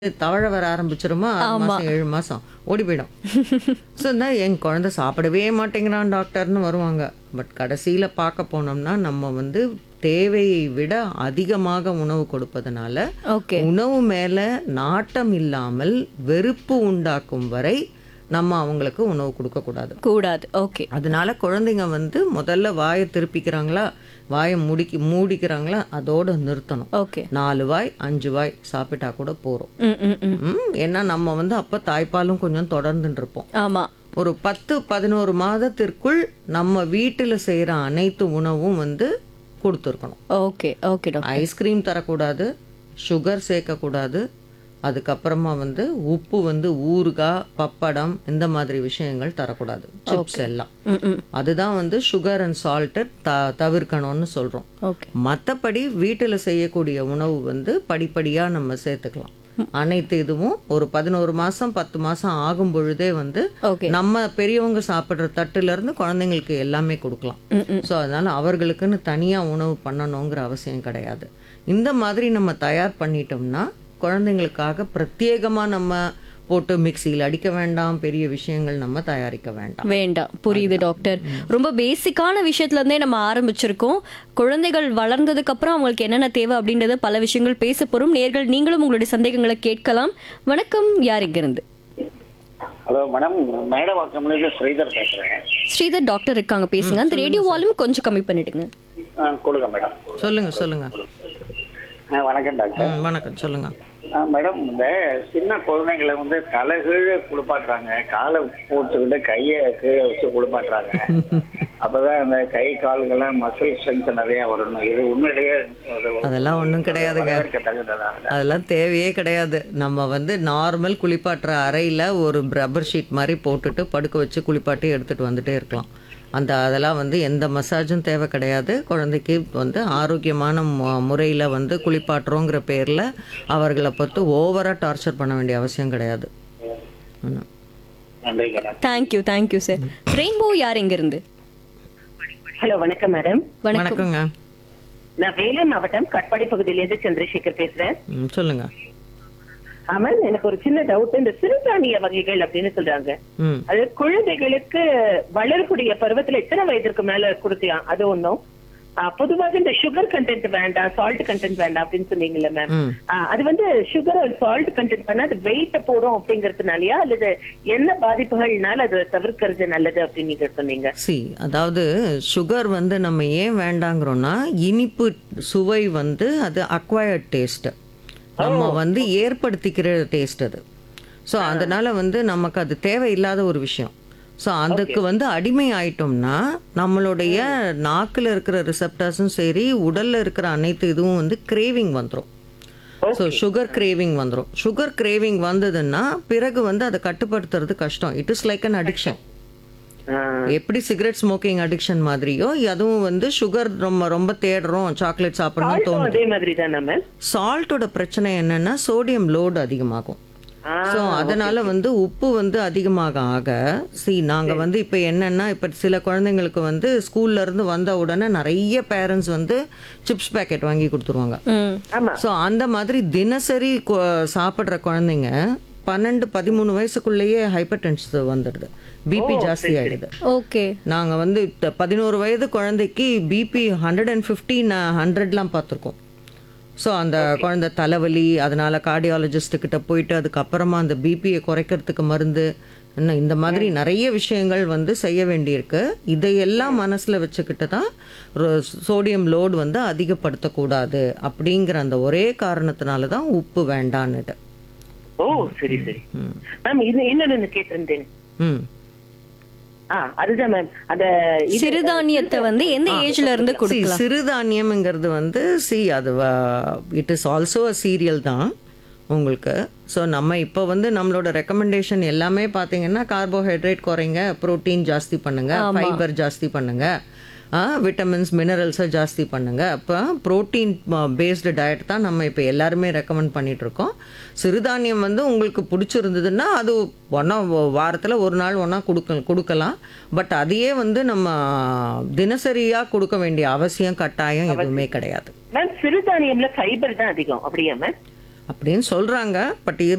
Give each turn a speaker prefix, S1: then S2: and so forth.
S1: தவழ வர ஆரம்பிச்சிருமா ஆறு மாசம் ஏழு மாசம் ஓடி போயிடும் ஸோ தான் என் குழந்தை சாப்பிடவே மாட்டேங்கிறான் டாக்டர்னு வருவாங்க பட் கடைசியில பார்க்க போனோம்னா நம்ம வந்து தேவையை விட அதிகமாக உணவு கொடுப்பதனால
S2: ஓகே
S1: உணவு மேல நாட்டம் இல்லாமல் வெறுப்பு உண்டாக்கும் வரை நம்ம அவங்களுக்கு உணவு கொடுக்க கூடாது
S2: கூடாது ஓகே
S1: அதனால குழந்தைங்க வந்து முதல்ல வாயை திருப்பிக்கிறாங்களா வாயை முடிக்கி மூடிக்கிறாங்களா அதோட நிறுத்தணும்
S2: ஓகே
S1: நாலு வாய் அஞ்சு வாய் சாப்பிட்டா கூட போறோம்
S2: ம் ம் ம்
S1: ம், ஏன்னா நம்ம வந்து அப்ப தாய்ப்பாலும் கொஞ்சம் தொடர்ந்துட்டு இருப்போம்
S2: ஆமா
S1: ஒரு பத்து பதினோரு மாதத்திற்குள் நம்ம வீட்டுல செய்யற அனைத்து உணவும் வந்து கொடுத்துருக்கணும்
S2: ஓகே ஓகே டாக்டர்
S1: ஐஸ்கிரீம் தரக்கூடாது சுகர் சேர்க்கக்கூடாது அதுக்கப்புறமா வந்து உப்பு வந்து ஊறுகாய் பப்படம் இந்த மாதிரி விஷயங்கள் தரக்கூடாது சிப்ஸ் எல்லாம்
S2: ம் ம்
S1: அதுதான் வந்து சுகர் அண்ட் சால்ட்டை த தவிர்க்கணும்னு சொல்றோம்
S2: ஓகே
S1: மற்றபடி வீட்டில் செய்யக்கூடிய உணவு வந்து படிப்படியாக நம்ம சேர்த்துக்கலாம் அனைத்து இதுவும் ஒரு பதினோரு மாசம் பத்து மாசம் ஆகும் பொழுதே வந்து
S2: ஓகே
S1: நம்ம பெரியவங்க சாப்பிட்ற தட்டுல இருந்து குழந்தைங்களுக்கு எல்லாமே கொடுக்கலாம்
S2: ம் ம்
S1: ஸோ அதனால அவர்களுக்குன்னு தனியா உணவு பண்ணணுங்கிற அவசியம் கிடையாது இந்த மாதிரி நம்ம தயார் பண்ணிட்டோம்னா குழந்தைங்களுக்காக பிரத்யேகமா நம்ம போட்டு மிக்சியில் அடிக்க வேண்டாம் பெரிய விஷயங்கள் நம்ம தயாரிக்க வேண்டாம்
S2: வேண்டாம் புரியுது டாக்டர் ரொம்ப பேசிக்கான விஷயத்துல இருந்தே நம்ம ஆரம்பிச்சிருக்கோம் குழந்தைகள் வளர்ந்ததுக்கு அப்புறம் அவங்களுக்கு என்னென்ன தேவை அப்படின்றத பல விஷயங்கள் பேச போறோம் நேர்கள் நீங்களும் உங்களுடைய சந்தேகங்களை கேட்கலாம் வணக்கம் யார் இங்க இருந்து
S3: ஹலோ மேடம் மேடவாக்கம்லேருந்து ஸ்ரீதர் பேசுகிறேன்
S2: ஸ்ரீதர் டாக்டர் இருக்காங்க பேசுங்க அந்த ரேடியோ வால்யூம் கொஞ்சம் கம்மி பண்ணிடுங்க
S3: ஆ கொடுங்க மேடம்
S1: சொல்லுங்க சொல்லுங்க
S3: ஆ வணக்கம் டாக்டர்
S1: ம், வணக்கம் சொல்லுங்க
S3: ஆ மேடம் இந்த சின்ன குழந்தைங்களை வந்து தலை கீழே குளிப்பாட்டுறாங்க காலை போட்டுக்கிட்டு கையை கீழே வச்சு குளிப்பாட்டுறாங்க அப்பதான் அந்த கை கால்கள்லாம் மசில் ஸ்ட்ரென்த் நிறைய வரணும் இது உண்மையிலேயே ஒரு
S1: அதெல்லாம் ஒன்றும் கிடையாதுங்க
S3: வரவேற்கத்தக்கதா
S1: அதெல்லாம் தேவையே கிடையாது நம்ம வந்து நார்மல் குளிப்பாட்டுற அறையில் ஒரு ரப்பர் ஷீட் மாதிரி போட்டுட்டு படுக்க வச்சு குளிப்பாட்டி எடுத்துட்டு வந்துட்டே இருக்கலாம் அந்த அதெல்லாம் வந்து எந்த மசாஜும் தேவை கிடையாது குழந்தைக்கு வந்து ஆரோக்கியமான முறையில் வந்து குளிப்பாட்டுறோங்கிற பேரில் அவர்களை பார்த்து ஓவராக டார்ச்சர் பண்ண வேண்டிய அவசியம் கிடையாது ஆமா.
S3: நன்றி madam
S2: thank you thank you sir Rainbow யார் இங்க இருந்து
S4: ஹலோ வணக்கம் மேடம்
S2: வணக்கம்
S1: வணக்கங்க
S4: நான் வேலூர் மாவட்டம் கட்பாடி பகுதியிலிருந்து சந்திரசேகர் பேசுறேன்
S1: ம், சொல்லுங்க
S4: ஆமாம் எனக்கு ஒரு சின்ன டவுட் இந்த சிறுதானிய வகைகள் அப்படின்னு சொல்றாங்க
S1: ம்
S4: அது குழந்தைகளுக்கு வளரக்கூடிய பருவத்துல எத்தனை வயதிற்கு மேல கொடுக்கலாம் அது ஒண்ணும் ஆ, பொதுவாக இந்த சுகர் கண்டென்ட் வேண்டாம் சால்ட் கண்டென்ட் வேண்டாம் அப்படின்னு சொன்னீங்கல்ல மேம்
S1: ம்
S4: அது வந்து சுகர் சால்ட் கண்டென்ட் பண்ணா அது வெயிட்ட போடும் அப்படிங்கறதுனாலயா அல்லது என்ன பாதிப்புகள்னால அதை தவிர்க்கிறது நல்லது அப்படின்னு நீங்க சொன்னீங்க
S1: சி அதாவது சுகர் வந்து நம்ம ஏன் வேண்டாங்கிறோம்னா இனிப்பு சுவை வந்து அது அக்வயர்ட் டேஸ்ட் நம்ம வந்து ஏற்படுத்திக்கிற டேஸ்ட் அது ஸோ அதனால வந்து நமக்கு அது தேவையில்லாத ஒரு விஷயம் ஸோ அதுக்கு வந்து அடிமை ஆயிட்டோம்னா நம்மளுடைய நாக்கில் இருக்கிற ரிசப்டர்ஸும் சரி உடல்ல இருக்கிற அனைத்து இதுவும் வந்து கிரேவிங் வந்துடும் ஸோ சுகர் கிரேவிங் வந்துடும் சுகர் கிரேவிங் வந்ததுன்னா பிறகு வந்து அதை கட்டுப்படுத்துறது கஷ்டம் it is like an addiction
S4: ஆ,
S1: எப்படி சிகரெட் ஸ்மோக்கிங் அடிக்ஷன் மாதிரியோ அதுவும் வந்து சுகர் ரொம்ப ரொம்ப தேடுறோம் சாக்லேட் சாப்பிடணும்
S4: salt-உம்
S1: தோணுது
S4: அதே மாதிரி தானே மேம்
S1: சால்ட்டோட பிரச்சனை என்னன்னா சோடியம் லோடு அதிகமாகும்
S4: ஆ,
S1: ஸோ அதனால வந்து உப்பு வந்து அதிகமாக ஆக சி நாங்கள் வந்து இப்போ என்னன்னா இப்போ சில குழந்தைங்களுக்கு வந்து ஸ்கூல்ல இருந்து வந்த உடனே நிறைய பேரண்ட்ஸ் வந்து சிப்ஸ் பேக்கெட் வாங்கி கொடுத்துருவாங்க
S2: ம்
S4: ஆமா
S1: ஸோ அந்த மாதிரி தினசரி கு- சாப்பிட்ற குழந்தைங்க பன்னெண்டு பதிமூணு வயசுக்குள்ளேயே ஹைப்பர் டென்ஷன் வந்துடுது பிபி ஜாஸ்தி ஆயிடுது
S2: ஓகே
S1: நாங்கள் வந்து த- பதினோரு வயது குழந்தைக்கு பிபி ஹண்ட்ரட் அண்ட் ஃபிஃப்டின் ஹண்ட்ரட்லாம் பார்த்துருக்கோம் ஸோ அந்த குழந்தை தலைவலி அதனால கார்டியாலஜிஸ்ட் கிட்ட போயிட்டு அதுக்கப்புறமா அந்த பிபியை குறைக்கிறதுக்கு மருந்து இன்னும் இந்த மாதிரி நிறைய விஷயங்கள் வந்து செய்ய வேண்டியிருக்கு இதையெல்லாம் மனசில் வச்சுக்கிட்டு தான் சோடியம் லோடு வந்து அதிகப்படுத்தக்கூடாது அப்படிங்கிற அந்த ஒரே காரணத்தினால தான் உப்பு வேண்டான்னுட்டு
S4: ஓ சரி சரி மேம் இது இன்னொன்னு கேட்டிருந்தேன்
S1: ம்
S4: ஆ அதுதான் மேம் அந்த இது-
S2: சிறுதானியத்தை வந்து எந்த ஏஜ்ல இருந்து
S1: See,
S2: கொடுக்கலாம்
S1: சிறுதானியம்ங்கிறது வந்து சி அது it is also a cereal தான் உங்களுக்கு ஸோ நம்ம இப்போ வந்து நம்மளோட ரெக்கமெண்டேஷன் எல்லாமே பார்த்தீங்கன்னா கார்போஹைட்ரேட் குறைங்க புரோட்டீன் ஜாஸ்தி பண்ணுங்க ஃபைபர் ஜாஸ்தி பண்ணுங்க விட்டமின்ஸ் மினரல்ஸை ஜாஸ்தி பண்ணுங்க அப்போ புரோட்டீன் பேஸ்டு டயட் தான் நம்ம இப்போ எல்லாருமே ரெக்கமெண்ட் பண்ணிட்டு இருக்கோம் சிறுதானியம் வந்து உங்களுக்கு பிடிச்சிருந்ததுன்னா அது ஒன்றா வாரத்தில் ஒரு நாள் ஒன்றா கொடுக்க கொடுக்கலாம் பட் அதையே வந்து நம்ம தினசரியாக கொடுக்க வேண்டிய அவசியம் கட்டாயம் எதுவுமே கிடையாது
S4: மேம் சிறுதானியம்ல ஃபைபர் தான் அதிகம் அப்படியா மேம்
S1: அப்படின்னு சொல்றாங்க பட்